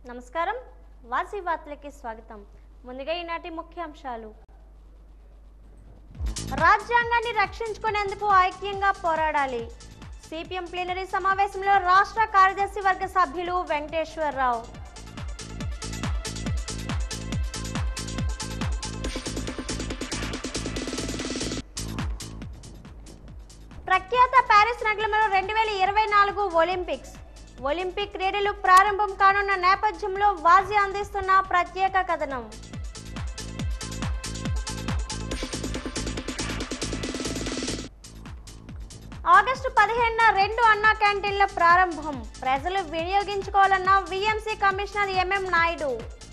నమస్కారం వాసి వార్తలకి స్వాగతం ముందుగా ఈనాటి ముఖ్యాంశాలు రాజ్యాంగాన్ని రక్షించుకునేందుకు ఐక్యంగా పోరాడాలి సిపిఎం ప్లీనరీ సమావేశంలో రాష్ట్ర కార్యదర్శి వర్గ సభ్యులు వెంకటేశ్వరరావు ప్రఖ్యాత ప్యారిస్ నగరంలో రెండు వేల ఇరవై నాలుగు ఒలింపిక్స్ ఒలింపిక్ క్రీడలు ప్రారంభం కానున్న నేపథ్యంలో వాజీ అందిస్తున్న ప్రత్యేక కథనం ఆగస్టు పదిహేనున రెండు అన్నా క్యాంటీన్ల ప్రారంభం ప్రజలు వినియోగించుకోవాలన్న V M C commissioner M M Naidu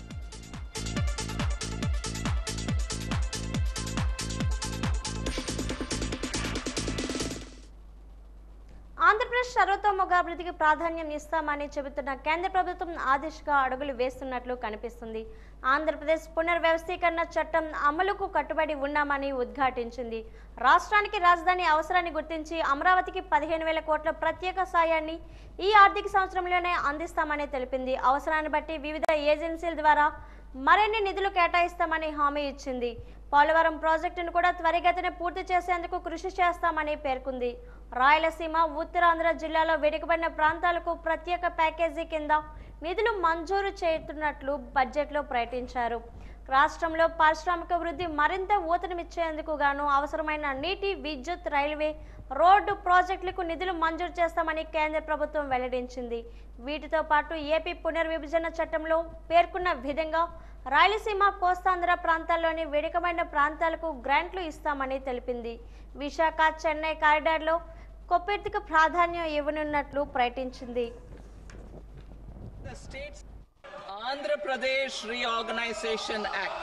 Andhra Pradesh సర్వతోముఖాభివృద్ధికి ప్రాధాన్యం ఇస్తామని చెబుతున్న కేంద్ర ప్రభుత్వం ఆ దిశగా అడుగులు వేస్తున్నట్లు కనిపిస్తుంది ఆంధ్రప్రదేశ్ పునర్వ్యవస్థీకరణ చట్టం అమలుకు కట్టుబడి ఉన్నామని ఉద్ఘాటించింది రాష్ట్రానికి రాజధాని అవసరాన్ని గుర్తించి అమరావతికి పదిహేను వేల కోట్ల ప్రత్యేక సాయాన్ని ఈ ఆర్థిక సంవత్సరంలోనే అందిస్తామని తెలిపింది అవసరాన్ని బట్టి వివిధ ఏజెన్సీల ద్వారా మరిన్ని నిధులు కేటాయిస్తామని హామీ ఇచ్చింది పోలవరం ప్రాజెక్టును కూడా త్వరిగతిన పూర్తి చేసేందుకు కృషి చేస్తామని పేర్కొంది రాయలసీమ ఉత్తరాంధ్ర జిల్లాలో వెనుకబడిన ప్రాంతాలకు ప్రత్యేక ప్యాకేజీ కింద నిధులు మంజూరు చేస్తున్నట్లు బడ్జెట్లో ప్రకటించారు రాష్ట్రంలో పారిశ్రామిక వృద్ధి మరింత ఊతనమిచ్చేందుకు గాను అవసరమైన నీటి విద్యుత్ రైల్వే రోడ్డు ప్రాజెక్టులకు నిధులు మంజూరు చేస్తామని కేంద్ర ప్రభుత్వం వెల్లడించింది వీటితో పాటు ఏపీ పునర్విభజన చట్టంలో పేర్కొన్న విధంగా రాయలసీమ కోస్తాంధ్ర ప్రాంతాల్లోని వెనుకబడిన ప్రాంతాలకు గ్రాంట్లు ఇస్తామని తెలిపింది విశాఖ చెన్నై కారిడార్లో కొప్పెత్తికి ప్రాధాన్యం ఇవ్వనున్నట్లు ప్రకటించింది The States Andhra Pradesh Reorganization Act.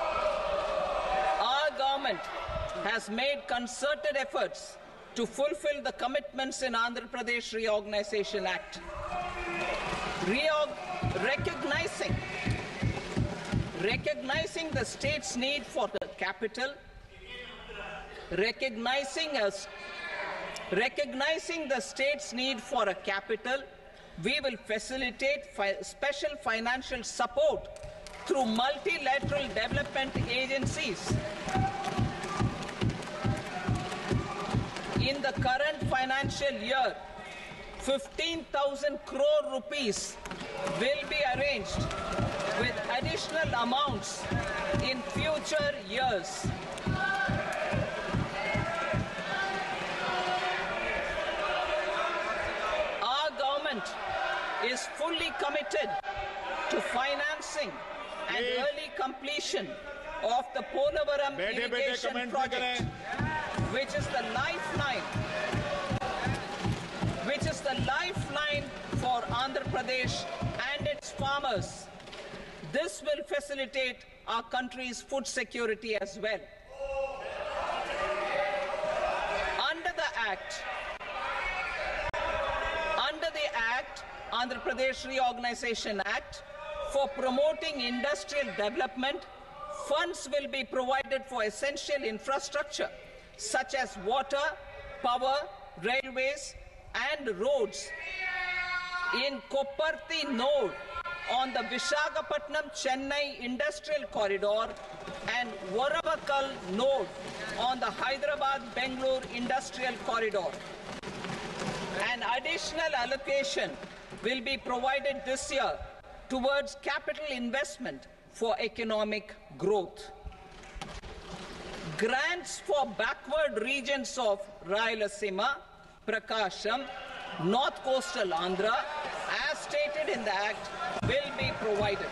Our government has made concerted efforts to fulfill the commitments in Andhra Pradesh Reorganization Act. Reorg- recognizing recognizing the state's need for the capital, recognizing us Recognizing the state's need for a capital, we will facilitate fi- special financial support through multilateral development agencies. In the current financial year, 15,000 crore rupees will be arranged with additional amounts in future years. Our government is fully committed to financing and early completion of the Polavaram बैठे बैठे irrigation comment भी project, करें which is the lifeline, which is the lifeline for Andhra Pradesh and its farmers. This will facilitate our country's food security as well. Under the Act, under the Act, Andhra Pradesh Reorganization Act, for promoting industrial development, funds will be provided for essential infrastructure such as water, power, railways, and roads. In Koparthi node on the Vishakhapatnam Chennai Industrial Corridor and Varavakal node on the Hyderabad Bangalore Industrial Corridor. An additional allocation will be provided this year towards capital investment for economic growth. Grants for backward regions of Rayalaseema, Prakasham, North Coastal Andhra, as stated in the Act, will be provided.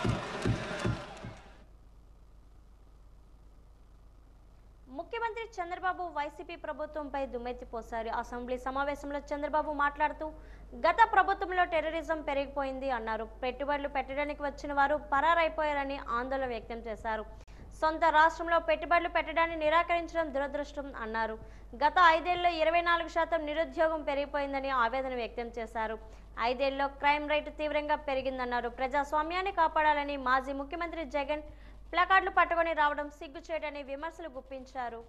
ముఖ్యమంత్రి Chandrababu YCP ప్రభుత్వంపై దుమ్మెత్తిపోశారు assembly సమావేశంలో చంద్రబాబు మాట్లాడుతూ గత ప్రభుత్వంలో terrorism పెరిగిపోయింది అన్నారు పెట్టుబడులు పెట్టడానికి వచ్చిన వారు పరారైపోయారని ఆందోళన వ్యక్తం చేశారు సొంత రాష్ట్రంలో పెట్టుబడులు పెట్టడాన్ని నిరాకరించడం దురదృష్టం అన్నారు గత ఐదేళ్లలో ఇరవై నాలుగు శాతం నిరుద్యోగం పెరిగిపోయిందని ఆవేదన వ్యక్తం చేశారు ఐదేళ్లలో క్రైమ్ రేటు తీవ్రంగా పెరిగిందన్నారు ప్రజాస్వామ్యాన్ని కాపాడాలని మాజీ ముఖ్యమంత్రి జగన్ ప్లకార్డులు పట్టుకొని రావడం సిగ్గుచేటని విమర్శలు గుప్పించారు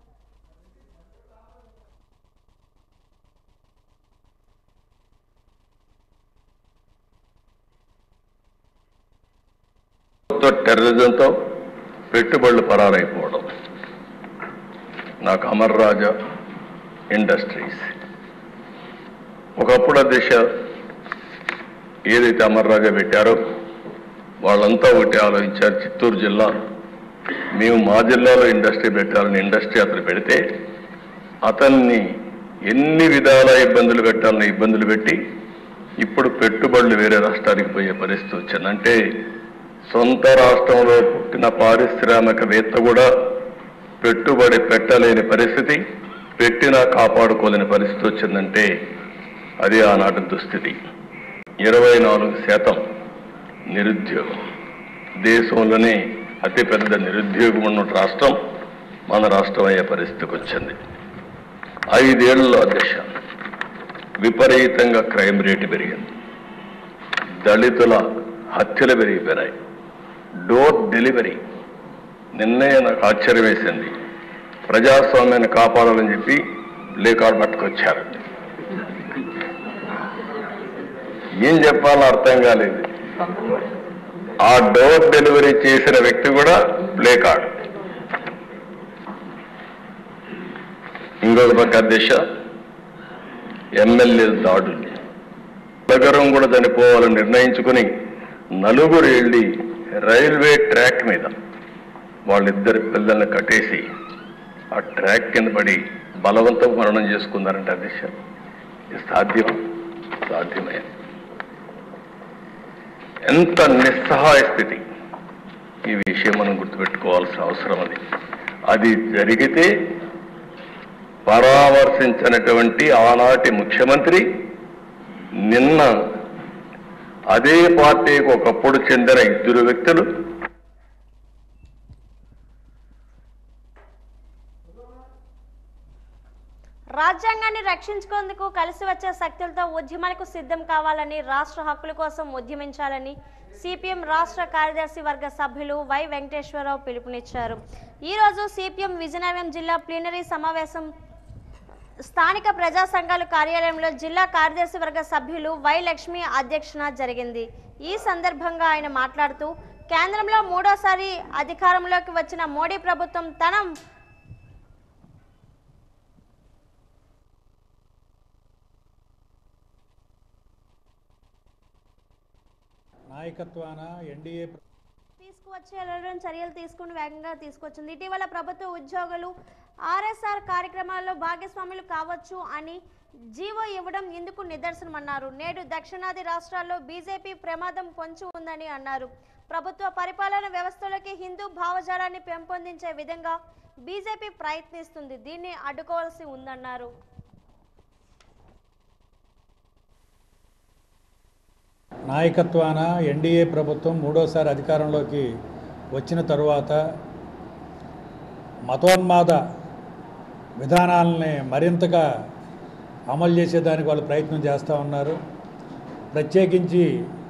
టెర్రరిజంతో పెట్టుబడులు పరారైపోవడం నాకు అమర్ రాజా ఇండస్ట్రీస్ ఒకప్పుడు అధ్యక్ష ఏదైతే అమర్ రాజా పెట్టారో వాళ్ళంతా ఒకటి ఆలోచించారు చిత్తూరు జిల్లా మేము మా జిల్లాలో ఇండస్ట్రీ పెట్టాలని ఇండస్ట్రీ అతను పెడితే అతన్ని ఎన్ని విధాల ఇబ్బందులు పెట్టాలని ఇబ్బందులు పెట్టి ఇప్పుడు పెట్టుబడులు వేరే రాష్ట్రానికి పోయే పరిస్థితి వచ్చింది అంటే సొంత రాష్ట్రంలో పుట్టిన పారిశ్రామికవేత్త కూడా పెట్టుబడి పెట్టలేని పరిస్థితి పెట్టినా కాపాడుకోలేని పరిస్థితి వచ్చిందంటే అది ఆనాటి దుస్థితి ఇరవై నాలుగు శాతం నిరుద్యోగం దేశంలోనే అతిపెద్ద నిరుద్యోగం ఉన్న రాష్ట్రం మన రాష్ట్రం అయ్యే పరిస్థితికి వచ్చింది ఐదేళ్లలో అధ్యక్ష విపరీతంగా క్రైమ్ రేటు పెరిగింది దళితుల హత్యలు పెరిగిపోయినాయి డోర్ డెలివరీ నిన్నే నాకు ఆశ్చర్యం వేసింది ప్రజాస్వామ్యాన్ని కాపాడాలని చెప్పి లేకాడు పట్టుకొచ్చారు ఏం చెప్పాలో అర్థం కాలేదు ఆ డోర్ డెలివరీ చేసిన వ్యక్తి కూడా ప్లే కార్డ్ ఇంకొక పక్క దిశ ఎమ్మెల్యే దాడులు నగరం కూడా చనిపోవాలని నిర్ణయించుకుని నలుగురు వెళ్ళి రైల్వే ట్రాక్ మీద వాళ్ళిద్దరి పిల్లల్ని కట్టేసి ఆ ట్రాక్ కింద పడి బలవంతం మరణం చేసుకున్నారంట దిశ ఇది సాధ్యం సాధ్యమే ఎంత నిస్సహాయ స్థితి ఈ విషయం మనం గుర్తుపెట్టుకోవాల్సిన అవసరం అది అది జరిగితే పరామర్శించినటువంటి ఆనాటి ముఖ్యమంత్రి నిన్న అదే పార్టీకి ఒకప్పుడు చెందిన ఇద్దరు వ్యక్తులు రాజ్యాంగాన్ని రక్షించుకుందుకు కలిసి వచ్చే శక్తులతో ఉద్యమాలకు సిద్ధం కావాలని రాష్ట్ర హక్కుల కోసం ఉద్యమించాలని సిపిఎం రాష్ట్ర కార్యదర్శి వర్గ సభ్యులు వై వెంకటేశ్వరరావు పిలుపునిచ్చారు ఈ రోజు సిపిఎం విజయనగరం జిల్లా ప్లీనరీ సమావేశం స్థానిక ప్రజా సంఘాల కార్యాలయంలో జిల్లా కార్యదర్శి వర్గ సభ్యులు వై లక్ష్మి అధ్యక్షన జరిగింది ఈ సందర్భంగా ఆయన మాట్లాడుతూ కేంద్రంలో మూడోసారి అధికారంలోకి వచ్చిన మోడీ ప్రభుత్వం తన నాయకత్వాన ఎన్డీఏ తీసుకువచ్చేయాలని చర్యలు తీసుకుని వేగంగా తీసుకొచ్చింది ఇటీవల ప్రభుత్వ ఉద్యోగులు ఆర్ఎస్ఆర్ కార్యక్రమాల్లో భాగస్వాములు కావచ్చు అని జీవో ఇవ్వడం ఇందుకు నిదర్శనమన్నారు నేడు దక్షిణాది రాష్ట్రాల్లో బీజేపీ ప్రమాదం పొంచి ఉందని అన్నారు ప్రభుత్వ పరిపాలన వ్యవస్థలోకి హిందూ భావజాలాన్ని పెంపొందించే విధంగా బీజేపీ ప్రయత్నిస్తుంది దీన్ని అడ్డుకోవాల్సి ఉందన్నారు నాయకత్వాన ఎన్డీఏ ప్రభుత్వం మూడోసారి అధికారంలోకి వచ్చిన తరువాత మతోన్మాద విధానాలని మరింతగా అమలు చేసేదానికి వాళ్ళు ప్రయత్నం చేస్తూ ఉన్నారు ప్రత్యేకించి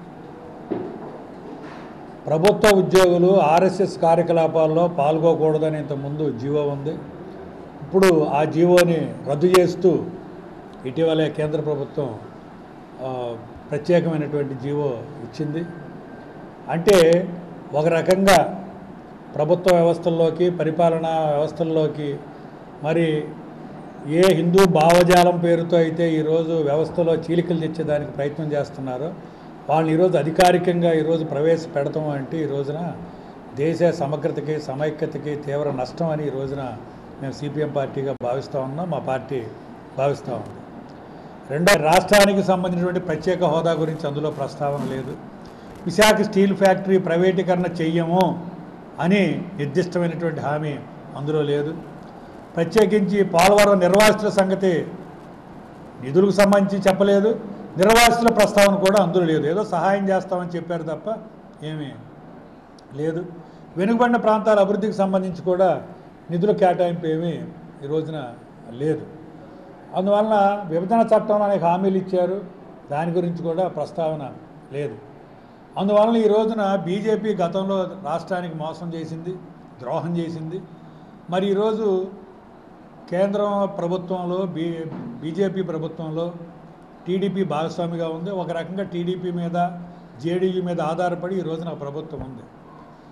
ప్రభుత్వ ఉద్యోగులు ఆర్ఎస్ఎస్ కార్యకలాపాల్లో పాల్గొకూడదని ఇంతకుముందు జీవో ఉంది ఇప్పుడు ఆ జీవోని రద్దు చేస్తూ ఇటీవలే కేంద్ర ప్రభుత్వం ఆ, ప్రత్యేకమైనటువంటి జీవో ఇచ్చింది అంటే ఒక రకంగా ప్రభుత్వ వ్యవస్థల్లోకి పరిపాలనా వ్యవస్థల్లోకి మరి ఏ హిందూ భావజాలం పేరుతో అయితే ఈరోజు వ్యవస్థలో చీలికలు తెచ్చేదానికి ప్రయత్నం చేస్తున్నారో వాళ్ళని ఈరోజు అధికారికంగా ఈరోజు ప్రవేశపెడతాం అంటే ఈ రోజున దేశ సమగ్రతకి సమైక్యతకి తీవ్ర నష్టం అని ఈ రోజున మేము సిపిఎం పార్టీగా భావిస్తూ ఉన్నాం మా పార్టీ భావిస్తూ ఉంది రెండో రాష్ట్రానికి సంబంధించినటువంటి ప్రత్యేక హోదా గురించి అందులో ప్రస్తావన లేదు విశాఖ స్టీల్ ఫ్యాక్టరీ ప్రైవేటీకరణ చెయ్యము అని నిర్దిష్టమైనటువంటి హామీ అందులో లేదు ప్రత్యేకించి పోలవరం నిర్వాసితుల సంగతి నిధులకు సంబంధించి చెప్పలేదు నిర్వాసితుల ప్రస్తావన కూడా అందులో లేదు ఏదో సహాయం చేస్తామని చెప్పారు తప్ప ఏమీ లేదు వెనుకబడిన ప్రాంతాల అభివృద్ధికి సంబంధించి కూడా నిధుల కేటాయింపు ఏమీ ఈ రోజున లేదు అందువలన విభజన చట్టంలో అనేక హామీలు ఇచ్చారు దాని గురించి కూడా ప్రస్తావన లేదు అందువలన ఈ రోజున బీజేపీ గతంలో రాష్ట్రానికి మోసం చేసింది ద్రోహం చేసింది మరి ఈరోజు కేంద్రం ప్రభుత్వంలో బీ బీజేపీ ప్రభుత్వంలో టీడీపీ భాగస్వామిగా ఉంది ఒక రకంగా టీడీపీ మీద జేడీయూ మీద ఆధారపడి ఈ రోజున ఆ ప్రభుత్వం ఉంది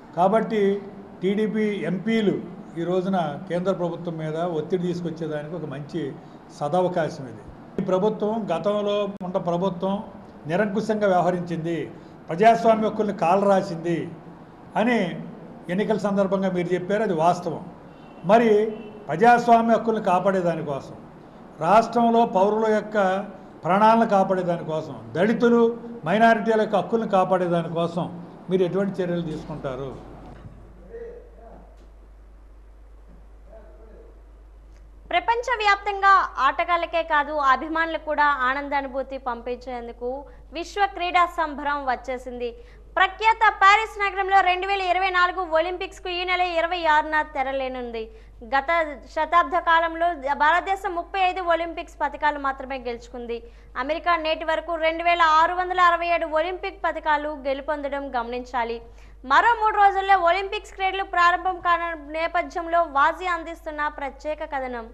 కాబట్టి టీడీపీ ఎంపీలు ఈ రోజున కేంద్ర ప్రభుత్వం మీద ఒత్తిడి తీసుకొచ్చేదానికి ఒక మంచి సదవకాశం ఇది ఈ ప్రభుత్వం గతంలో ఉన్న ప్రభుత్వం నిరంకుశంగా వ్యవహరించింది ప్రజాస్వామ్య హక్కుల్ని కాలు రాసింది అని ఎన్నికల సందర్భంగా మీరు చెప్పారు అది వాస్తవం మరి ప్రజాస్వామ్య హక్కుల్ని కాపాడే దానికోసం రాష్ట్రంలో పౌరుల యొక్క ప్రాణాలను కాపాడే దానికోసం దళితులు మైనారిటీల యొక్క హక్కుల్ని కాపాడే దానికోసం మీరు ఎటువంటి చర్యలు తీసుకుంటారు ప్రపంచవ్యాప్తంగా ఆటగాళ్ళకే కాదు అభిమానులకు కూడా ఆనందానుభూతి పంపించేందుకు విశ్వ క్రీడా సంబరం వచ్చేసింది ప్రఖ్యాత ప్యారిస్ నగరంలో రెండు వేల ఇరవై నాలుగు ఒలింపిక్స్కు ఈ నెల ఇరవై ఆరున తెరలేనుంది గత శతాబ్ద కాలంలో భారతదేశం ముప్పై ఐదు ఒలింపిక్స్ పథకాలు మాత్రమే గెలుచుకుంది అమెరికా నేటి వరకు రెండు వేల ఆరు వందల అరవై ఏడు ఒలింపిక్ పథకాలు గెలుపొందడం గమనించాలి మరో మూడు రోజుల్లో ఒలింపిక్స్ క్రీడలు ప్రారంభం కాన నేపథ్యంలో వాజీ అందిస్తున్న ప్రత్యేక కథనం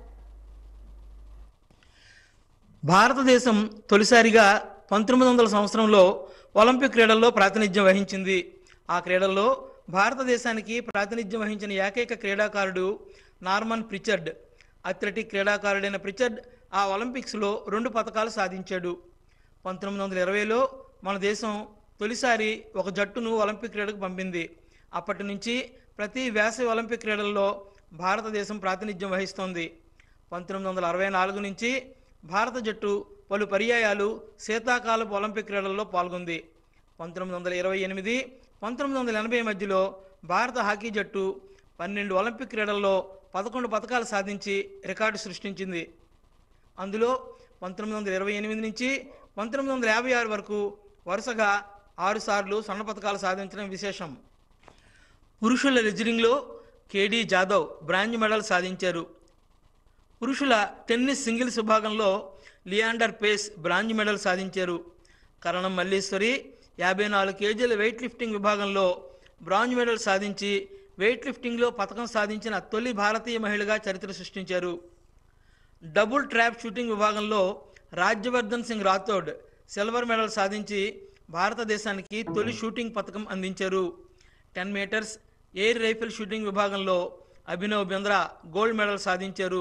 భారతదేశం తొలిసారిగా పంతొమ్మిది వందల సంవత్సరంలో ఒలింపిక్ క్రీడల్లో ప్రాతినిధ్యం వహించింది ఆ క్రీడల్లో భారతదేశానికి ప్రాతినిధ్యం వహించిన ఏకైక క్రీడాకారుడు నార్మన్ ప్రిచర్డ్ అథ్లెటిక్ క్రీడాకారుడైన ప్రిచర్డ్ ఆ ఒలింపిక్స్లో రెండు పథకాలు సాధించాడు పంతొమ్మిది వందల ఇరవైలో మన దేశం తొలిసారి ఒక జట్టును ఒలింపిక్ క్రీడకు పంపింది అప్పటి నుంచి ప్రతి వేసవి ఒలింపిక్ క్రీడల్లో భారతదేశం ప్రాతినిధ్యం వహిస్తోంది పంతొమ్మిది వందల అరవై నాలుగు నుంచి భారత జట్టు పలు పర్యాయాలు శీతాకాలపు ఒలింపిక్ క్రీడల్లో పాల్గొంది పంతొమ్మిది వందల ఇరవై ఎనిమిది పంతొమ్మిది వందల ఎనభై మధ్యలో భారత హాకీ జట్టు పన్నెండు ఒలింపిక్ క్రీడల్లో పదకొండు పథకాలు సాధించి రికార్డు సృష్టించింది అందులో పంతొమ్మిది వందల ఇరవై ఎనిమిది నుంచి పంతొమ్మిది వందల యాభై ఆరు వరకు వరుసగా ఆరు సార్లు స్వర్ణ పథకాలు సాధించడం విశేషం పురుషుల రెజ్లింగ్లో కేడీ జాదవ్ బ్రాంజ్ మెడల్ సాధించారు పురుషుల టెన్నిస్ సింగిల్స్ విభాగంలో లియాండర్ పేస్ బ్రాంజ్ మెడల్ సాధించారు కరణం మల్లీశ్వరి యాభై నాలుగు కేజీల వెయిట్ లిఫ్టింగ్ విభాగంలో బ్రాంజ్ మెడల్ సాధించి వెయిట్ లిఫ్టింగ్లో పథకం సాధించిన తొలి భారతీయ మహిళగా చరిత్ర సృష్టించారు డబుల్ ట్రాప్ షూటింగ్ విభాగంలో రాజ్యవర్ధన్ సింగ్ రాథోడ్ సిల్వర్ మెడల్ సాధించి భారతదేశానికి తొలి షూటింగ్ పథకం అందించారు ten metres air rifle shooting విభాగంలో అభినవ్ బింద్రా గోల్డ్ మెడల్ సాధించారు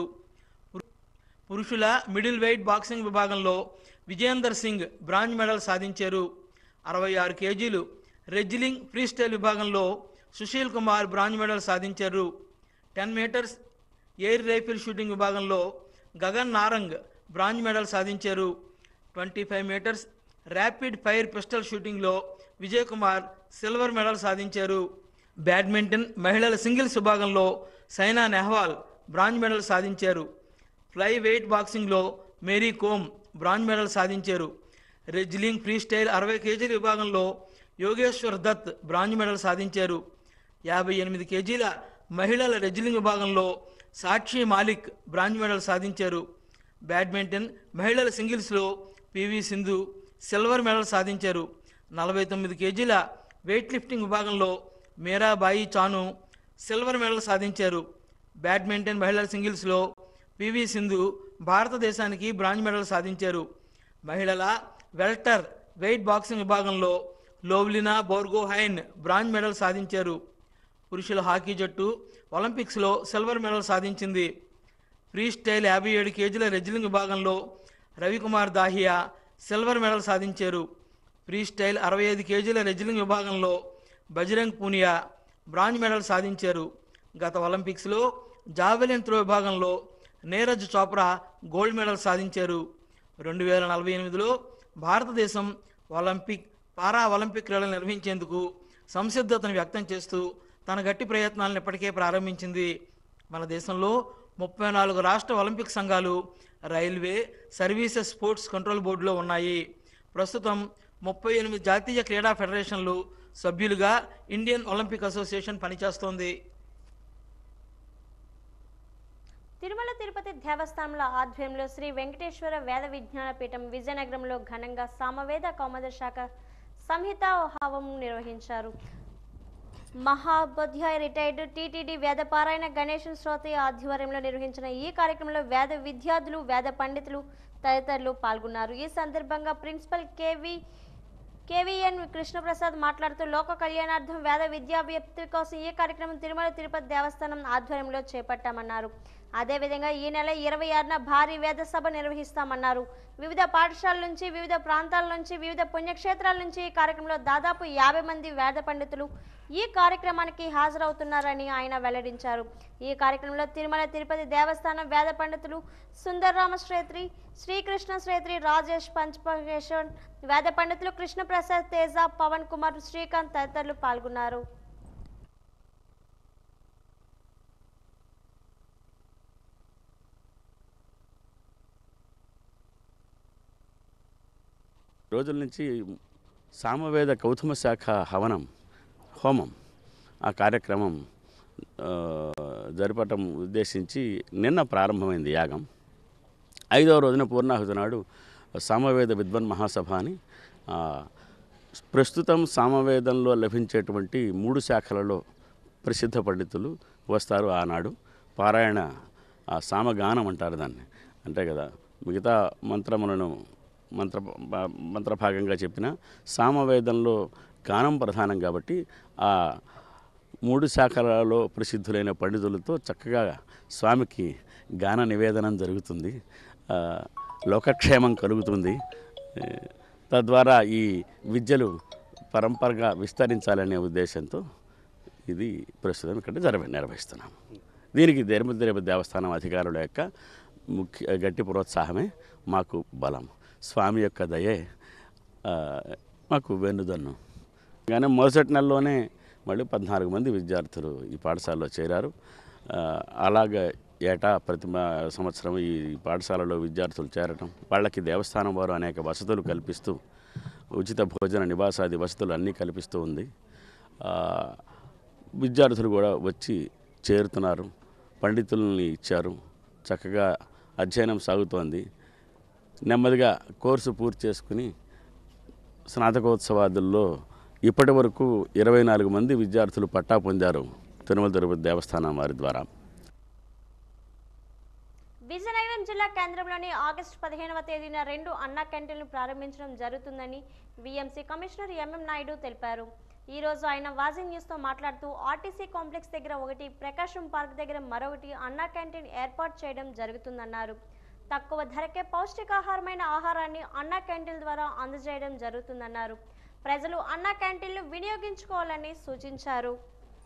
పురుషుల మిడిల్ వెయిట్ బాక్సింగ్ విభాగంలో విజయేందర్ సింగ్ బ్రాంజ్ మెడల్ సాధించారు అరవై ఆరు కేజీలు రెజ్లింగ్ ఫ్రీస్టైల్ విభాగంలో సుశీల్ కుమార్ బ్రాంజ్ మెడల్ సాధించారు ten metres air rifle shooting విభాగంలో గగన్ నారంగ్ బ్రాంజ్ మెడల్ సాధించారు twenty five metres rapid fire pistol షూటింగ్లో విజయ్ కుమార్ సిల్వర్ మెడల్ సాధించారు బ్యాడ్మింటన్ మహిళల సింగిల్స్ విభాగంలో సైనా నెహ్వాల్ బ్రాంజ్ మెడల్ సాధించారు ఫ్లై వెయిట్ బాక్సింగ్లో మేరీ కోమ్ బ్రాంజ్ మెడల్ సాధించారు రెజ్లింగ్ ఫ్రీ స్టైల్ అరవై కేజీల విభాగంలో యోగేశ్వర్ దత్ బ్రాంజ్ మెడల్ సాధించారు యాభై ఎనిమిది కేజీల మహిళల రెజ్లింగ్ విభాగంలో సాక్షి మాలిక్ బ్రాంజ్ మెడల్ సాధించారు బ్యాడ్మింటన్ మహిళల సింగిల్స్లో పివి సింధు సిల్వర్ మెడల్ సాధించారు నలభై తొమ్మిది కేజీల వెయిట్ లిఫ్టింగ్ విభాగంలో మీరాబాయి చాను సిల్వర్ మెడల్ సాధించారు బ్యాడ్మింటన్ మహిళల సింగిల్స్లో పివి సింధు భారతదేశానికి బ్రాంజ్ మెడల్ సాధించారు మహిళల వెల్టర్ వెయిట్ బాక్సింగ్ విభాగంలో లోవ్లినా బోర్గోహైన్ బ్రాంజ్ మెడల్ సాధించారు పురుషుల హాకీ జట్టు ఒలింపిక్స్లో సిల్వర్ మెడల్ సాధించింది ఫ్రీ స్టైల్ యాభై ఏడు కేజీల రెజ్లింగ్ విభాగంలో రవికుమార్ దాహియా సిల్వర్ మెడల్ సాధించారు ఫ్రీ స్టైల్ అరవై ఐదు కేజీల రెజ్లింగ్ విభాగంలో బజరంగ్ పూనియా బ్రాంజ్ మెడల్ సాధించారు గత ఒలింపిక్స్లో జావెలిన్ త్రో విభాగంలో నీరజ్ చోప్రా గోల్డ్ మెడల్ సాధించారు రెండు వేల నలభై ఎనిమిదిలో భారతదేశం ఒలింపిక్ పారా ఒలింపిక్ క్రీడలు నిర్వహించేందుకు సంసిద్ధతను వ్యక్తం చేస్తూ తన గట్టి ప్రయత్నాలను ఇప్పటికే ప్రారంభించింది మన దేశంలో ముప్పై నాలుగు రాష్ట్ర ఒలింపిక్ సంఘాలు రైల్వే సర్వీసెస్ స్పోర్ట్స్ కంట్రోల్ బోర్డులో ఉన్నాయి ప్రస్తుతం ముప్పై ఎనిమిది జాతీయ క్రీడా ఫెడరేషన్లు సభ్యులుగా ఇండియన్ ఒలింపిక్ అసోసియేషన్ పనిచేస్తోంది తిరుమల తిరుపతి దేవస్థానంలో ఆధ్వర్యంలో శ్రీ వెంకటేశ్వర వేద విజ్ఞాన పీఠం విజయనగరంలో ఘనంగా సామవేద కౌమద శాఖ సంహిత హావం నిర్వహించారు మహాబోధ్యాయ రిటైర్డ్ టీటీడీ వేద పారాయణ గణేశన్ శ్రోతి ఆధ్వర్యంలో నిర్వహించిన ఈ కార్యక్రమంలో వేద విద్యార్థులు వేద పండితులు తదితరులు పాల్గొన్నారు ఈ సందర్భంగా ప్రిన్సిపల్ కేవి కేవీఎన్ కృష్ణప్రసాద్ మాట్లాడుతూ లోక కళ్యాణార్థం వేద విద్యా వ్యాప్తి కోసం ఈ కార్యక్రమం తిరుమల తిరుపతి దేవస్థానం ఆధ్వర్యంలో చేపట్టామన్నారు అదేవిధంగా ఈ నెల ఇరవై ఆరున భారీ వేద సభ నిర్వహిస్తామన్నారు వివిధ పాఠశాలల నుంచి వివిధ ప్రాంతాల నుంచి వివిధ పుణ్యక్షేత్రాల నుంచి ఈ కార్యక్రమంలో దాదాపు యాభై మంది వేద పండితులు ఈ కార్యక్రమానికి హాజరవుతున్నారని ఆయన వెల్లడించారు ఈ కార్యక్రమంలో తిరుమల తిరుపతి దేవస్థానం వేద పండితులు సుందర్రామ శ్రేత్రి శ్రీకృష్ణ శ్రేత్రి రాజేష్ పంచపకేశ్వర్ వేద పండితులు కృష్ణప్రసాద్ తేజ పవన్ కుమార్ శ్రీకాంత్ తదితరులు పాల్గొన్నారు రోజుల నుంచి సామవేద కౌతుమ శాఖ హవనం హోమం ఆ కార్యక్రమం ఆ, జరపటం ఉద్దేశించి నిన్న ప్రారంభమైంది యాగం ఐదవ రోజున పూర్ణాహుతి నాడు సామవేద విద్వన్ మహాసభ అని ఆ, ప్రస్తుతం సామవేదంలో లభించేటువంటి మూడు శాఖలలో ప్రసిద్ధ పండితులు వస్తారు ఆనాడు పారాయణ ఆ సామగానం అంటారు దాన్ని అంతే కదా మిగతా మంత్రములను మంత్ర భా- మంత్రభాగంగా చెప్పిన సామవేదంలో గానం ప్రధానం కాబట్టి ఆ మూడు శాఖలలో ప్రసిద్ధులైన పండితులతో చక్కగా స్వామికి గాన నివేదనం జరుగుతుంది ఆ, లోకక్షేమం కలుగుతుంది ఏ, తద్వారా ఈ విద్యలు పరంపరగా విస్తరించాలనే ఉద్దేశంతో ఇది ప్రస్తుతం ఇక్కడ జరగ నిర్వహిస్తున్నాం దీనికి తిరుమల తిరుపతి దేవస్థానం అధికారుల యొక్క ముఖ్య గట్టి ప్రోత్సాహమే మాకు బలం స్వామి యొక్క దయే ఆ, మాకు వెన్నుదన్ను కానీ మొదటి నెలలోనే మళ్ళీ పద్నాలుగు మంది విద్యార్థులు ఈ పాఠశాలలో చేరారు ఆ, అలాగే ఏటా ప్రతి మా- సంవత్సరం ఈ పాఠశాలలో విద్యార్థులు చేరటం వాళ్ళకి దేవస్థానం వారు అనేక వసతులు కల్పిస్తూ ఉచిత భోజన నివాసాది వసతులు అన్నీ కల్పిస్తూ ఉంది ఆ, విద్యార్థులు కూడా వచ్చి చేరుతున్నారు పండితుల్ని ఇచ్చారు చక్కగా అధ్యయనం సాగుతోంది నెమ్మదిగా కోర్సు పూర్తి చేసుకుని స్నాతకోత్సవాదుల్లో ఇప్పటి వరకు ఇరవై నాలుగు మంది విద్యార్థులు పట్టా పొందారు తిరుమల తిరుపతి దేవస్థానం వారి ద్వారా విజయనగరం జిల్లా కేంద్రంలోని ఆగస్టు పదిహేనవ తేదీన రెండు అన్నా క్యాంటీన్లు ప్రారంభించడం జరుగుతుందని విఎంసీ కమిషనర్ ఎంఎం నాయుడు తెలిపారు ఈ రోజు ఆయన వాజింగ్ న్యూస్తో మాట్లాడుతూ ఆర్టీసీ కాంప్లెక్స్ దగ్గర ఒకటి ప్రకాశం పార్క్ దగ్గర మరొకటి అన్నా క్యాంటీన్ ఏర్పాటు చేయడం జరుగుతుందన్నారు తక్కువ ధరకే పౌష్టికాహారమైన ఆహారాన్ని అన్నా క్యాంటీన్ ద్వారా అందజేయడం జరుగుతుందన్నారు ప్రజలు అన్నా క్యాంటీన్లు వినియోగించుకోవాలని సూచించారు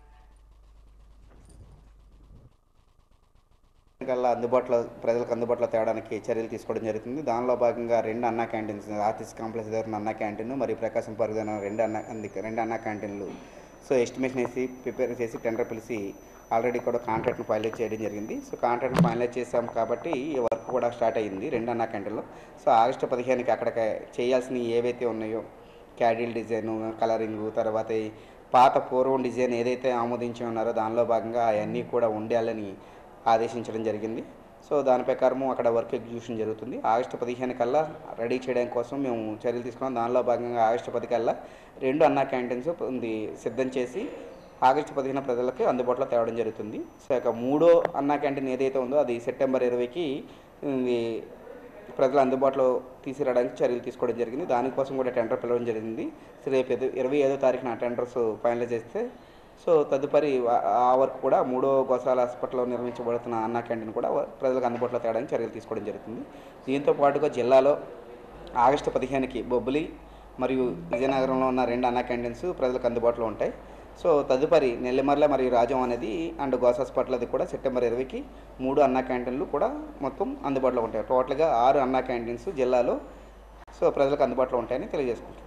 కల్లా అందుబాటులో ప్రజలకు అందుబాటులో తేవడానికి చర్యలు తీసుకోవడం జరుగుతుంది దానిలో భాగంగా రెండు అన్నా క్యాంటీన్స్ ఆర్టీసీ కాంప్లెక్స్ దగ్గర ఉన్న అన్నా క్యాంటీన్ మరియు ప్రకాశం పార్క్ దగ్గర ఉన్న రెండు అన్నా అంది- రెండు అన్నా క్యాంటీన్లు సో ఎస్టిమేషన్ వేసి ప్రిపేర్ చేసి టెండర్ పిలిచి ఆల్రెడీ కూడా కాంట్రాక్ట్ని ఫైనలైజ్ చేయడం జరిగింది సో కాంట్రాక్ట్ని ఫైనలైజ్ చేసాం కాబట్టి ఈ వర్క్ కూడా స్టార్ట్ అయ్యింది రెండు అన్నా క్యాంటీన్లో సో ఆగస్టు పదిహేనుకి అక్కడ చేయాల్సినవి ఏవైతే ఉన్నాయో క్యాడిల్ డిజైను కలరింగు తర్వాత ఈ పాత పూర్వం డిజైన్ ఏదైతే ఆమోదించి ఉన్నారో దానిలో భాగంగా అవన్నీ కూడా ఉండాలని ఆదేశించడం జరిగింది సో దాని ప్రకారము అక్కడ వర్క్ ఎగ్జిక్యూషన్ జరుగుతుంది ఆగస్టు పదిహేను కల్లా రెడీ చేయడం కోసం మేము చర్యలు తీసుకున్నాం దానిలో భాగంగా ఆగస్టు పది కల్లా రెండు అన్నా క్యాంటీన్స్ ఉంది సిద్ధం చేసి ఆగస్టు పదిహేను ప్రజలకు అందుబాటులో తేవడం జరుగుతుంది సో ఇక మూడో అన్నా క్యాంటీన్ ఏదైతే ఉందో అది సెప్టెంబర్ ఇరవైకి ఇది ప్రజలు అందుబాటులో తీసుకురావడానికి చర్యలు తీసుకోవడం జరిగింది దానికోసం కూడా టెండర్ పిలవడం జరిగింది సో రేపు ఎదు- ఇరవై ఐదో తారీఖున టెండర్స్ ఫైనలైజ్ చేస్తే సో తదుపరి ఆ- ఆ వర్క్ కూడా మూడో గోసాల హాస్పిటల్లో నిర్మించబడుతున్న అన్నా క్యాంటీన్ కూడా వ- ప్రజలకు అందుబాటులో తేవడానికి చర్యలు తీసుకోవడం జరుగుతుంది దీంతో పాటుగా జిల్లాలో ఆగస్టు పదిహేనుకి బొబ్బిలి మరియు విజయనగరంలో ఉన్న రెండు అన్నా క్యాంటీన్స్ ప్రజలకు అందుబాటులో ఉంటాయి సో తదుపరి నెల్లిమర్ల మరియు రాజం అనేది అండ్ గోస్ హాస్పిటల్ అది కూడా సెప్టెంబర్ ఇరవైకి మూడు అన్నా క్యాంటీన్లు కూడా మొత్తం అందుబాటులో ఉంటాయి టోటల్గా ఆరు అన్నా క్యాంటీన్స్ జిల్లాలో సో ప్రజలకు అందుబాటులో ఉంటాయని తెలియజేసుకుంటాం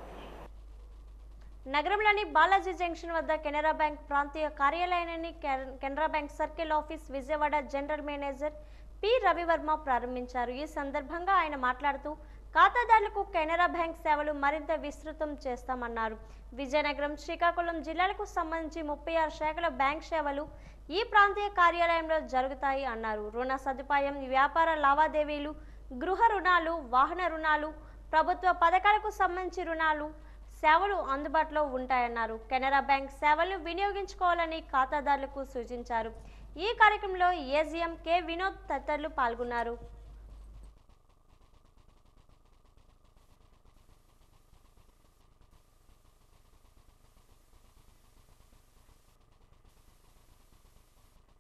నగరంలోని బాలాజీ జంక్షన్ వద్ద కెనరా బ్యాంక్ ప్రాంతీయ కార్యాలయాన్ని కెన- Canara bank circle office Vijayawada general manager P Ravivarma ప్రారంభించారు ఈ సందర్భంగా ఆయన మాట్లాడుతూ ఖాతాదారులకు కెనరా బ్యాంక్ సేవలు మరింత విస్తృతం చేస్తామన్నారు విజయనగరం శ్రీకాకుళం జిల్లాలకు సంబంధించి ముప్పై ఆరు శాఖల బ్యాంక్ సేవలు ఈ ప్రాంతీయ కార్యాలయంలో జరుగుతాయి అన్నారు రుణ సదుపాయం వ్యాపార లావాదేవీలు గృహ రుణాలు వాహన రుణాలు ప్రభుత్వ పథకాలకు సంబంధించి రుణాలు సేవలు అందుబాటులో ఉంటాయన్నారు కెనరా బ్యాంక్ సేవలను వినియోగించుకోవాలని ఖాతాదారులకు సూచించారు ఈ కార్యక్రమంలో ఏజీఎం కె వినోద్ తదితరులు పాల్గొన్నారు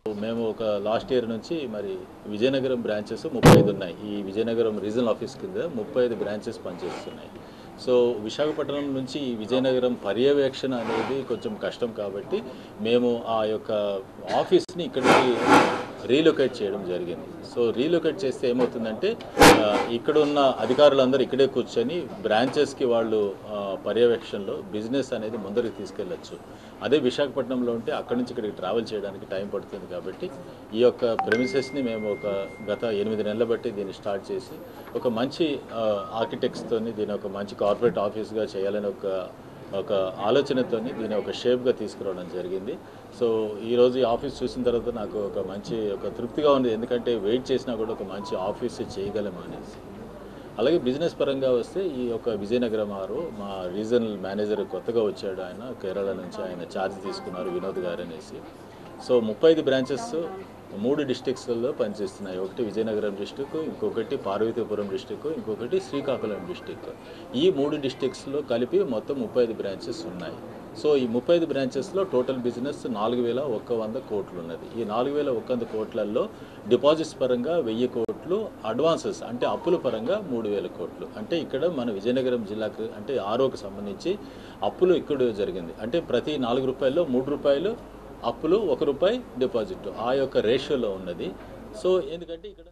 మేము ఒక లాస్ట్ ఇయర్ నుంచి మరి విజయనగరం బ్రాంచెస్ ముప్పై ఐదు ఉన్నాయి ఈ విజయనగరం రీజనల్ ఆఫీస్ కింద ముప్పై ఐదు బ్రాంచెస్ పనిచేస్తున్నాయి సో విశాఖపట్నం నుంచి ఈ విజయనగరం పర్యవేక్షణ అనేది కొంచెం కష్టం కాబట్టి మేము ఆ యొక్క ఆఫీస్ని ఇక్కడికి రీలొకేట్ చేయడం జరిగింది సో రీలొకేట్ చేస్తే ఏమవుతుందంటే ఆ, ఇక్కడ ఉన్న అధికారులందరూ ఇక్కడే కూర్చొని బ్రాంచెస్కి వాళ్ళు ఆ, పర్యవేక్షణలో బిజినెస్ అనేది ముందరికి తీసుకెళ్ళచ్చు అదే విశాఖపట్నంలో ఉంటే అక్కడి నుంచి ఇక్కడికి ట్రావెల్ చేయడానికి టైం పడుతుంది కాబట్టి ఈ యొక్క ప్రెమిసెస్ని మేము ఒక గత ఎనిమిది నెలల బట్టి దీన్ని స్టార్ట్ చేసి ఒక మంచి ఆర్కిటెక్ట్స్తోని దీని ఒక మంచి కార్పొరేట్ ఆఫీస్గా చేయాలని ఒక ఒక ఆలోచనతోని దీన్ని ఒక షేప్గా తీసుకురావడం జరిగింది సో ఈరోజు ఈ ఆఫీస్ చూసిన తర్వాత నాకు ఒక మంచి ఒక తృప్తిగా ఉంది ఎందుకంటే వెయిట్ చేసినా కూడా ఒక మంచి ఆఫీస్ చేయగలం అనేసి అలాగే బిజినెస్ పరంగా వస్తే ఈ యొక్క విజయనగరం ఆరు మా రీజనల్ మేనేజర్ కొత్తగా వచ్చాడు ఆయన కేరళ నుంచి ఆయన ఛార్జ్ తీసుకున్నారు వినోద్ గారు అనేసి సో ముప్పై ఐదు బ్రాంచెస్ మూడు డిస్టిక్స్లలో పనిచేస్తున్నాయి ఒకటి విజయనగరం డిస్టిక్ ఇంకొకటి పార్వతీపురం డిస్టిక్ ఇంకొకటి శ్రీకాకుళం డిస్టిక్ ఈ మూడు డిస్టిక్స్లో కలిపి మొత్తం ముప్పై ఐదు బ్రాంచెస్ ఉన్నాయి సో ఈ ముప్పై ఐదు బ్రాంచెస్లో టోటల్ బిజినెస్ నాలుగు వేల ఒక్క వంద కోట్లు ఉన్నది ఈ నాలుగు వేల ఒక్క వంద కోట్లలో డిపాజిట్స్ పరంగా వెయ్యి కోట్లు అడ్వాన్సెస్ అంటే అప్పుల పరంగా మూడు వేల కోట్లు అంటే ఇక్కడ మన విజయనగరం జిల్లాకు అంటే ఆరోకి సంబంధించి అప్పులు ఇక్కడ జరిగింది అంటే ప్రతి నాలుగు రూపాయల్లో మూడు రూపాయలు అప్పులు ఒక రూపాయి డిపాజిట్ ఆ యొక్క రేషియోలో ఉన్నది సో ఎందుకంటే ఇక్కడ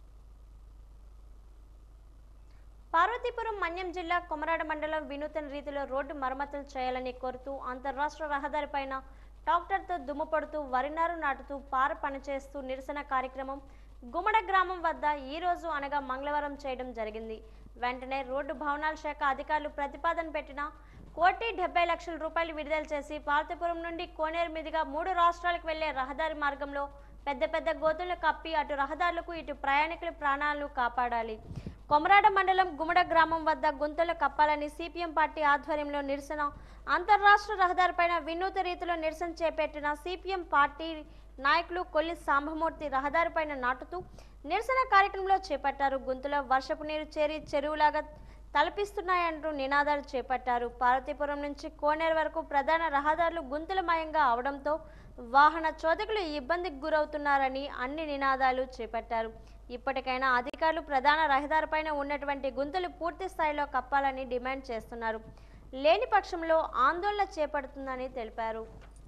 పార్వతీపురం మన్యం జిల్లా కొమరాడ మండలం వినూతన రీతిలో రోడ్డు మరమ్మతులు చేయాలని కోరుతూ అంతర్రాష్ట్ర రహదారిపైన ట్రాక్టర్తో దుమ్ముపడుతూ వరినారు నాటుతూ పార పనిచేస్తూ నిరసన కార్యక్రమం గుమ్మడ గ్రామం వద్ద ఈ రోజు అనగా మంగళవారం చేయడం జరిగింది వెంటనే రోడ్డు భవనాల శాఖ అధికారులు ప్రతిపాదన పెట్టిన కోటి డెబ్బై లక్షల రూపాయలు విడుదల చేసి పార్వతీపురం నుండి కోనేరు మీదుగా మూడు రాష్ట్రాలకు వెళ్లే రహదారి మార్గంలో పెద్ద పెద్ద గోతులను కప్పి అటు రహదారులకు ఇటు ప్రయాణికుల ప్రాణాలను కాపాడాలి కొమరాడ మండలం గుమ్మడ గ్రామం వద్ద గుంతలు కప్పాలని సిపిఎం పార్టీ ఆధ్వర్యంలో నిరసన అంతర్రాష్ట్ర రహదారిపైన వినూత రీతిలో నిరసన చేపట్టిన సిపిఎం పార్టీ నాయకులు కొల్లి సాంబమూర్తి రహదారిపైన నాటుతూ నిరసన కార్యక్రమంలో చేపట్టారు గుంతలో వర్షపు నీరు చేరి చెరువులాగా తలపిస్తున్నాయంటూ నినాదాలు చేపట్టారు పార్వతీపురం నుంచి కోనేరు వరకు ప్రధాన రహదారులు గుంతలమయంగా అవడంతో వాహన చోదకులు ఇబ్బందికి గురవుతున్నారని అన్ని నినాదాలు చేపట్టారు ఇప్పటికైనా అధికారులు ప్రధాన రహదారిపైన ఉన్నటువంటి గుంతలు పూర్తి స్థాయిలో కప్పాలని డిమాండ్ చేస్తున్నారు లేని పక్షంలో ఆందోళన చేపడుతుందని తెలిపారు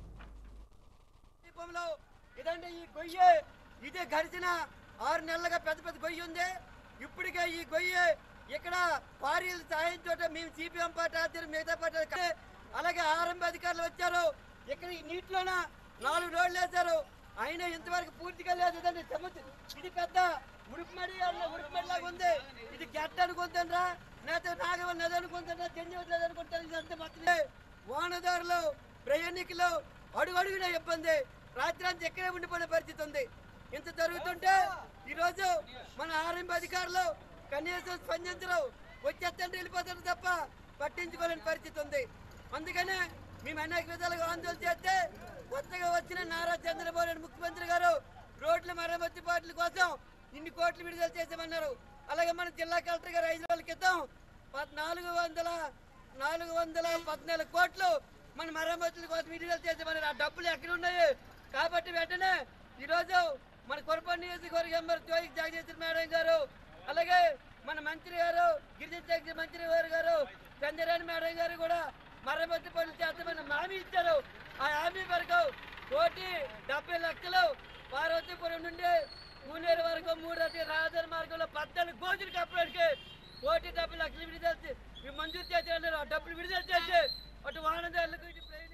దీపంలో ఇదంటే ఈ గొయ్యి ఇదే గడిచిన ఆరు నెలలుగా పెద్ద పెద్ద గొయ్యి ఉంది ఇప్పటికే ఈ గొయ్యి ఇక్కడ భార్యల సాయంతో మేము సిపిఎం పార్టీ ఆధ్వర్యం మిగతా పార్టీ అలాగే ఆరంభ అధికారులు వచ్చారు ఇక్కడ ఈ నీటిలోన నాలుగు రోడ్లు వేశారు అయినా ఇంతవరకు పూర్తిగా లేదు ఇదండి సముద్రం ఇది పెద్ద ఉడుకుమడి ఉడుకుమడి లాగా ఉంది ఇది గట్ట అనుకుంటారా లేకపోతే నాగవ నది అనుకుంటారా జన్యవట్లేదు అనుకుంటారు ఇదంతా మొత్తం వానదారులు ప్రయాణికులు అడుగు అడుగున ఇబ్బంది రాత్రి అంతా ఇక్కడే ఉండిపోయిన పరిస్థితి ఉంది ఇంత జరుగుతుంటే ఈరోజు మన ఆర్ఎంపీ అధికారులు కనీసం స్పందించరు వచ్చేస్తంటే వెళ్ళిపోతారు తప్ప పట్టించుకోలేని పరిస్థితి ఉంది అందుకనే మేము అనేక విధాలుగా ఆందోళన చేస్తే కొత్తగా వచ్చిన నారా చంద్రబాబు నాయుడు ముఖ్యమంత్రి గారు రోడ్ల మరమ్మతు పాటల కోసం ఇన్ని కోట్లు విడుదల చేసామన్నారు అలాగే మన జిల్లా కలెక్టర్ గారు ఐదు రోజుల క్రితం నాలుగు వందల నాలుగు వందల పద్నాలుగు కోట్లు మన మరమ్మతుల కోసం విడుదల చేసామన్నారు ఆ డబ్బులు ఎక్కడ ఉన్నాయి కాబట్టి వెంటనే ఈరోజు మన కొరపల్లి నియోజకవర్గ ఎంబర్ జోయి జగదీశ్వర మేడం గారు అలాగే మన మంత్రి గారు గిరిజన శాఖ మంత్రి గారు గారు చంద్రరాణి మేడం గారు కూడా మరమ్మతు పనులు చేస్తామని హామీ ఇచ్చారు ఆ హామీ వరకు కోటి డెబ్బై లక్షలు పార్వతీపురం నుండి పూనేరు వరకు మూడు రకాల రహదారి మార్గంలో పద్నాలుగు గోజులు కప్పడానికి కోటి డెబ్బై లక్షలు విడుదల చే- ఇవి మంజూరు చేశారన్నారు ఆ డబ్బులు విడుదల చేసి అటు వాహనదారులకు ఇటు ప్రయాణికులకు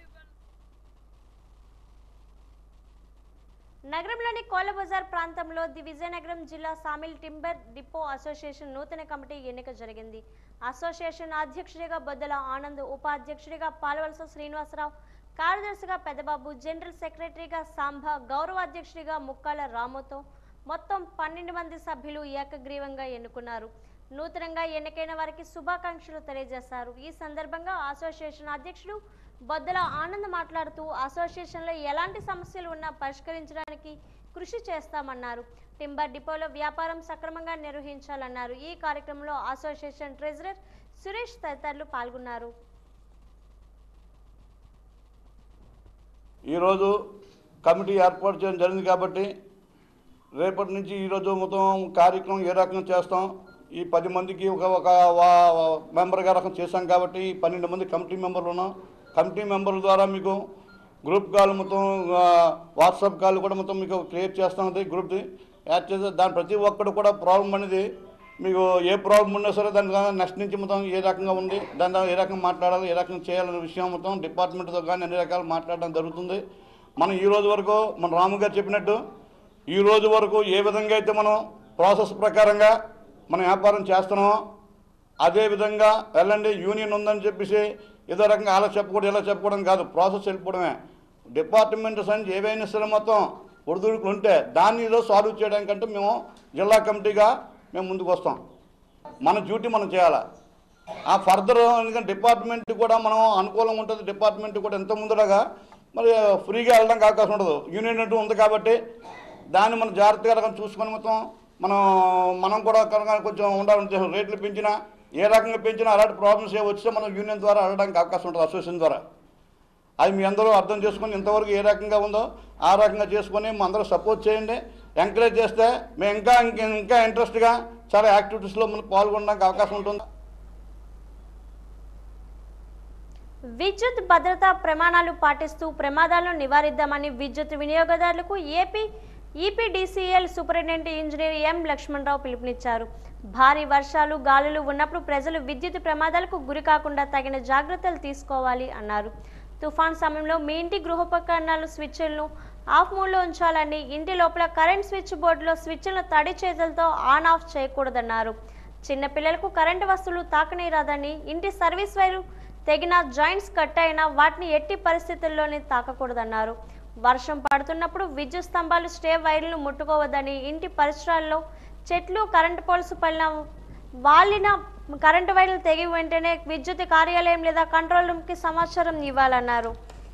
నగరంలోని కోలబజార్ ప్రాంతంలో ది విజయనగరం జిల్లా సామిల్ టింబర్ డిపో అసోసియేషన్ నూతన కమిటీ ఎన్నిక జరిగింది అసోసియేషన్ అధ్యక్షుడిగా బొద్దల ఆనంద్ ఉపాధ్యక్షుడిగా పాలవలస శ్రీనివాసరావు కార్యదర్శిగా పెద్దబాబు జనరల్ సెక్రటరీగా సాంబ గౌరవ అధ్యక్షుడిగా ముక్కాల రాముతో మొత్తం పన్నెండు మంది సభ్యులు ఏకగ్రీవంగా ఎన్నుకున్నారు నూతనంగా ఎన్నికైన వారికి శుభాకాంక్షలు తెలియజేశారు ఈ సందర్భంగా అసోసియేషన్ అధ్యక్షుడు బొద్దల ఆనంద్ మాట్లాడుతూ అసోసియేషన్లో ఎలాంటి సమస్యలు ఉన్నా పరిష్కరించడానికి కృషి చేస్తామన్నారు టింబర్ డిపోలో వ్యాపారం సక్రమంగా నిర్వహించాలన్నారు ఈ కార్యక్రమంలో అసోసియేషన్ ట్రెజరర్ సురేష్ తదితరులు పాల్గొన్నారు ఈరోజు కమిటీ ఏర్పాటు చేయడం జరిగింది కాబట్టి రేపటి నుంచి ఈరోజు మొత్తం కార్యక్రమం ఏ రకంగా చేస్తాం ఈ పది మందికి ఒక ఒక వా- వా- మెంబర్గా రకం చేశాం కాబట్టి ఈ పన్నెండు మంది కమిటీ మెంబర్లు ఉన్నాం కమిటీ మెంబర్ల ద్వారా మీకు గ్రూప్ కాల్ మొత్తం ఆ, వాట్సాప్ కాల్ కూడా మొత్తం మీకు క్రియేట్ చేస్తాం గ్రూప్ది యాడ్ చేస్తే దాని ప్రతి ఒక్కడు కూడా ప్రాబ్లం అనేది మీకు ఏ ప్రాబ్లం ఉన్నా సరే దాని నెక్స్ట్ నుంచి మొత్తం ఏ రకంగా ఉంది దాని ద్వారా ఏ రకంగా మాట్లాడాలి ఏ రకంగా చేయాలనే విషయం మొత్తం డిపార్ట్మెంట్తో కానీ అన్ని రకాలు మాట్లాడడం జరుగుతుంది మనం ఈ రోజు వరకు మన రాము గారు చెప్పినట్టు ఈ రోజు వరకు ఏ విధంగా అయితే మనం ప్రాసెస్ ప్రకారంగా మనం వ్యాపారం చేస్తున్నామో అదే విధంగా వెళ్ళండి యూనియన్ ఉందని చెప్పేసి ఏదో రకంగా అలా చెప్పకూడదు ఇలా చెప్పకూడదు కాదు ప్రాసెస్ వెళ్ళిపోవడమే డిపార్ట్మెంట్ సంచి ఏవైనా సరే మొత్తం ఒడిదుడుకులు ఉంటే దాన్ని ఏదో సాల్వ్ చేయడానికంటే మేము జిల్లా కమిటీగా మేము ముందుకు వస్తాం మన డ్యూటీ మనం చేయాలి ఆ ఫర్దర్ ఎందుకంటే డిపార్ట్మెంట్ కూడా మనం అనుకూలంగా ఉంటుంది డిపార్ట్మెంట్ కూడా ఎంత ముందరగా మరి ఫ్రీగా వెళ్ళడానికి అవకాశం ఉండదు యూనియన్ అంటూ ఉంది కాబట్టి దాన్ని మనం జాగ్రత్తగా రకం చూసుకొని మొత్తం మనం మనం కూడా కనుక కొంచెం ఉండాలని ఉద్దేశం. రేట్లు పెంచినా ఏ రకంగా పెంచినా అలాంటి ప్రాబ్లమ్స్ ఏ వచ్చినా మనం యూనియన్ ద్వారా అడగడానికి అవకాశం ఉంటుంది అసోసియేషన్ ద్వారా అది మీ అందరూ అర్థం చేసుకొని ఇంతవరకు ఏ రకంగా ఉందో ఆ రకంగా చేసుకొని మా అందరూ సపోర్ట్ చేయండి ఎంకరేజ్ చేస్తే మేము ఇంకా ఇంకా ఇంకా ఇంట్రెస్ట్గా చాలా యాక్టివిటీస్లో మనం పాల్గొనడానికి అవకాశం ఉంటుంది విద్యుత్ భద్రతా ప్రమాణాలు పాటిస్తూ ప్రమాదాలను నివారిద్దామని విద్యుత్ వినియోగదారులకు AP EPDCL superintendent engineer M Lakshmanarao పిలుపునిచ్చారు భారీ వర్షాలు గాలులు ఉన్నప్పుడు ప్రజలు విద్యుత్ ప్రమాదాలకు గురి కాకుండా తగిన జాగ్రత్తలు తీసుకోవాలి అన్నారు తుఫాన్ సమయంలో మీ ఇంటి గృహోపకరణాలు స్విచ్లను ఆఫ్ మోడ్లో ఉంచాలని ఇంటి లోపల కరెంట్ స్విచ్ బోర్డులో స్విచ్లను తడి చేతులతో ఆన్ ఆఫ్ చేయకూడదన్నారు చిన్నపిల్లలకు కరెంటు వస్తువులు తాకనీరాదని ఇంటి సర్వీస్ వైరు తెగిన జాయింట్స్ కట్ అయినా వాటిని ఎట్టి పరిస్థితుల్లోనే తాకకూడదన్నారు వర్షం పడుతున్నప్పుడు విద్యుత్ స్తంభాలు స్టే వైర్లను ముట్టుకోవద్దని ఇంటి పరిసరాల్లో చెట్లు కరెంటు పోల్స్ పడిన వాలిన కరెంటు వైర్లు తెగి వెంటనే విద్యుత్ కార్యాలయం లేదా కంట్రోల్ రూమ్కి సమాచారం ఇవ్వాలన్నారు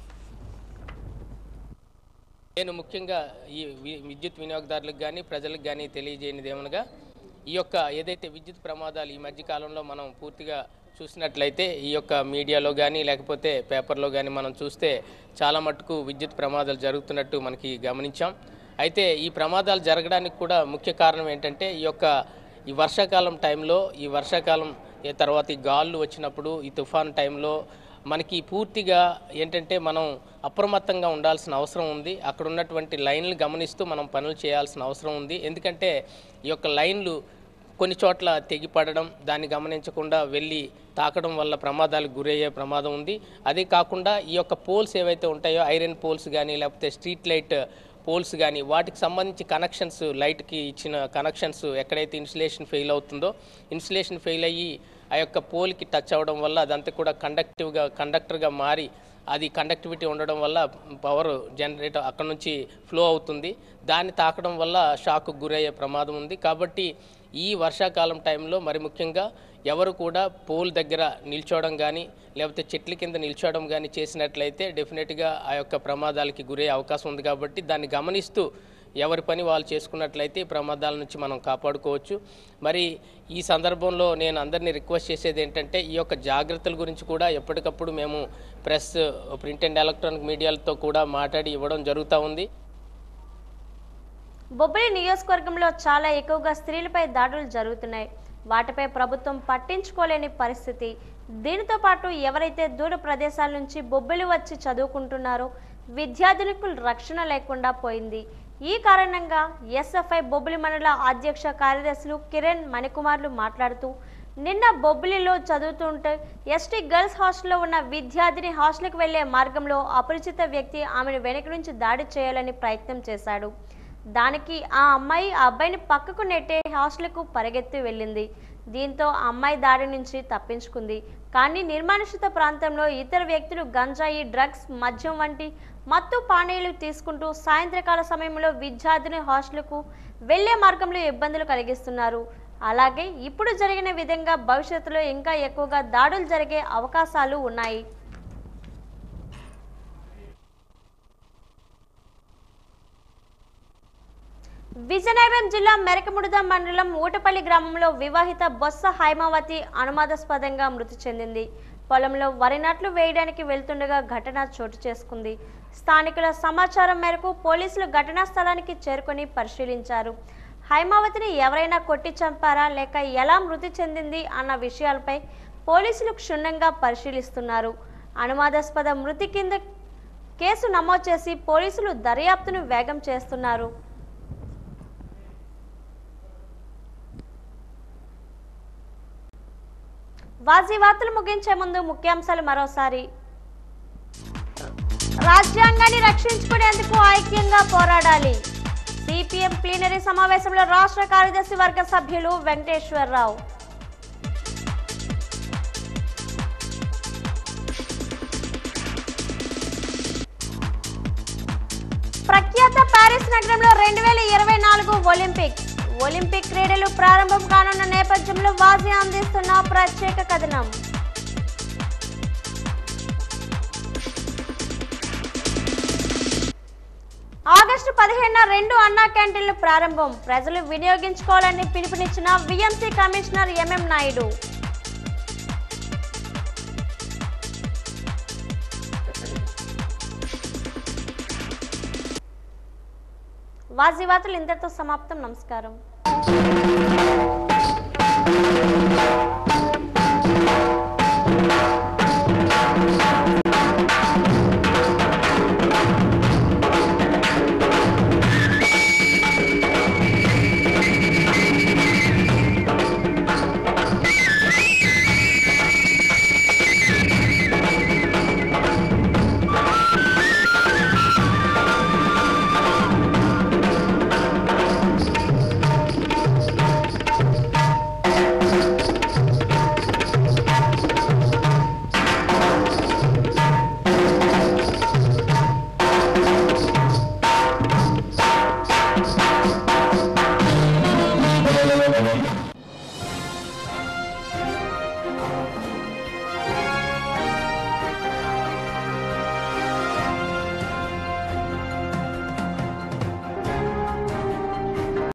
నేను ముఖ్యంగా ఈ వి- విద్యుత్ వినియోగదారులకు కానీ ప్రజలకు కానీ తెలియజేయనిది ఏమనగా ఈ యొక్క ఏదైతే విద్యుత్ ప్రమాదాలు ఈ మధ్య కాలంలో మనం పూర్తిగా చూసినట్లయితే ఈ యొక్క మీడియాలో కానీ లేకపోతే పేపర్లో కానీ మనం చూస్తే చాలా మటుకు విద్యుత్ ప్రమాదాలు జరుగుతున్నట్టు మనకి గమనించాం అయితే ఈ ప్రమాదాలు జరగడానికి కూడా ముఖ్య కారణం ఏంటంటే ఈ యొక్క ఈ వర్షాకాలం టైంలో ఈ వర్షాకాలం ఏ తర్వాత ఈ గాళ్ళు వచ్చినప్పుడు ఈ తుఫాన్ టైంలో మనకి పూర్తిగా ఏంటంటే మనం అప్రమత్తంగా ఉండాల్సిన అవసరం ఉంది అక్కడ ఉన్నటువంటి లైన్లు గమనిస్తూ మనం పనులు చేయాల్సిన అవసరం ఉంది ఎందుకంటే ఈ యొక్క లైన్లు కొన్ని చోట్ల తెగిపడడం దాన్ని గమనించకుండా వెళ్ళి తాకడం వల్ల ప్రమాదాలకు గురయ్యే ప్రమాదం ఉంది అదే కాకుండా ఈ యొక్క పోల్స్ ఏవైతే ఉంటాయో ఐరన్ పోల్స్ కానీ లేకపోతే స్ట్రీట్ లైట్ పోల్స్ కానీ వాటికి సంబంధించి కనెక్షన్స్ లైట్కి ఇచ్చిన కనెక్షన్స్ ఎక్కడైతే ఇన్సులేషన్ ఫెయిల్ అవుతుందో ఇన్సులేషన్ ఫెయిల్ అయ్యి ఆ యొక్క పోల్కి టచ్ అవ్వడం వల్ల అదంతా కూడా కండక్టివ్గా కండక్టర్గా మారి అది కండక్టివిటీ ఉండడం వల్ల పవర్ జనరేటర్ అక్కడ నుంచి ఫ్లో అవుతుంది దాన్ని తాకడం వల్ల షాక్ గురయ్యే ప్రమాదం ఉంది కాబట్టి ఈ వర్షాకాలం టైంలో మరి ముఖ్యంగా ఎవరు కూడా పోల్ దగ్గర నిల్చోవడం కానీ లేకపోతే చెట్ల కింద నిల్చోవడం కానీ చేసినట్లయితే డెఫినెట్గా ఆ యొక్క ప్రమాదాలకి గురయ్యే అవకాశం ఉంది కాబట్టి దాన్ని గమనిస్తూ ఎవరి పని వాళ్ళు చేసుకున్నట్లయితే ఈ ప్రమాదాల నుంచి మనం కాపాడుకోవచ్చు మరి ఈ సందర్భంలో నేను అందరినీ రిక్వెస్ట్ చేసేది ఏంటంటే ఈ యొక్క జాగ్రత్తల గురించి కూడా ఎప్పటికప్పుడు మేము ప్రెస్ ప్రింట్ అండ్ ఎలక్ట్రానిక్ మీడియాలతో కూడా మాట్లాడి ఇవ్వడం జరుగుతూ ఉంది బొబ్బిలి నియోజకవర్గంలో చాలా ఎక్కువగా స్త్రీలపై దాడులు జరుగుతున్నాయి వాటిపై ప్రభుత్వం పట్టించుకోలేని పరిస్థితి దీనితో పాటు ఎవరైతే దూర ప్రదేశాల నుంచి బొబ్బిలి వచ్చి చదువుకుంటున్నారో విద్యార్థులకు రక్షణ లేకుండా పోయింది ఈ కారణంగా ఎస్ఎఫ్ఐ బొబ్బిలి మండల అధ్యక్ష కార్యదర్శులు కిరణ్ మణికుమార్లు మాట్లాడుతూ నిన్న బొబ్బిలిలో చదువుతుంటే ఎస్టీ గర్ల్స్ హాస్టల్లో ఉన్న విద్యార్థిని హాస్టల్కి వెళ్లే మార్గంలో అపరిచిత వ్యక్తి ఆమెను వెనక నుంచి దాడి చేయాలని ప్రయత్నం చేశాడు దానికి ఆ అమ్మాయి ఆ అబ్బాయిని పక్కకు నెట్టే హాస్టల్కు పరిగెత్తి వెళ్ళింది దీంతో ఆ అమ్మాయి దాడి నుంచి తప్పించుకుంది కానీ నిర్మానుషిత ప్రాంతంలో ఇతర వ్యక్తులు గంజాయి డ్రగ్స్ మద్యం వంటి మత్తు పానీయాలు తీసుకుంటూ సాయంత్రకాల సమయంలో విద్యార్థిని హాస్టల్కు వెళ్లే మార్గంలో ఇబ్బందులు కలిగిస్తున్నారు అలాగే ఇప్పుడు జరిగిన విధంగా భవిష్యత్తులో ఇంకా ఎక్కువగా దాడులు జరిగే అవకాశాలు ఉన్నాయి విజయనగరం జిల్లా మెరకముడుద మండలం ఊటపల్లి గ్రామంలో వివాహిత బొత్స హైమావతి అనుమానాస్పదంగా మృతి చెందింది పొలంలో వరి నాట్లు వేయడానికి వెళ్తుండగా ఘటన చోటు చేసుకుంది స్థానికుల సమాచారం మేరకు పోలీసులు ఘటనా స్థలానికి చేరుకొని పరిశీలించారు హైమావతిని ఎవరైనా కొట్టి చంపారా లేక ఎలా మృతి చెందింది అన్న విషయాలపై పోలీసులు క్షుణ్ణంగా పరిశీలిస్తున్నారు అనుమానాస్పద మృతి కింద కేసు నమోదు చేసి పోలీసులు దర్యాప్తును వేగం చేస్తున్నారు వాజీ వార్తలు ముగించే ముందు ముఖ్యాంశాలు మరోసారి రాజ్యాంగాన్ని రక్షించుకునేందుకు ఐక్యంగా పోరాడాలి సిపిఎం ప్లీనరీ సమావేశంలో రాష్ట్ర కార్యదర్శి వర్గ సభ్యులు వెంకటేశ్వరరావు ప్రఖ్యాత ప్యారిస్ నగరంలో రెండు వేల ఇరవై నాలుగు ఒలింపిక్స్ ఒలింపిక్ క్రీడలు ప్రారంభం కానున్న నేపథ్యంలో వాజీ అందిస్తున్న ప్రత్యేక కథనం ఆగస్టు పదిహేనున రెండు అన్నా క్యాంటీన్లు ప్రారంభం ప్రజలు వినియోగించుకోవాలని పిలుపునిచ్చిన విఎంసీ కమిషనర్ ఎంఎం నాయుడు వాజీ వార్తలు ఇంతటితో సమాప్తం నమస్కారం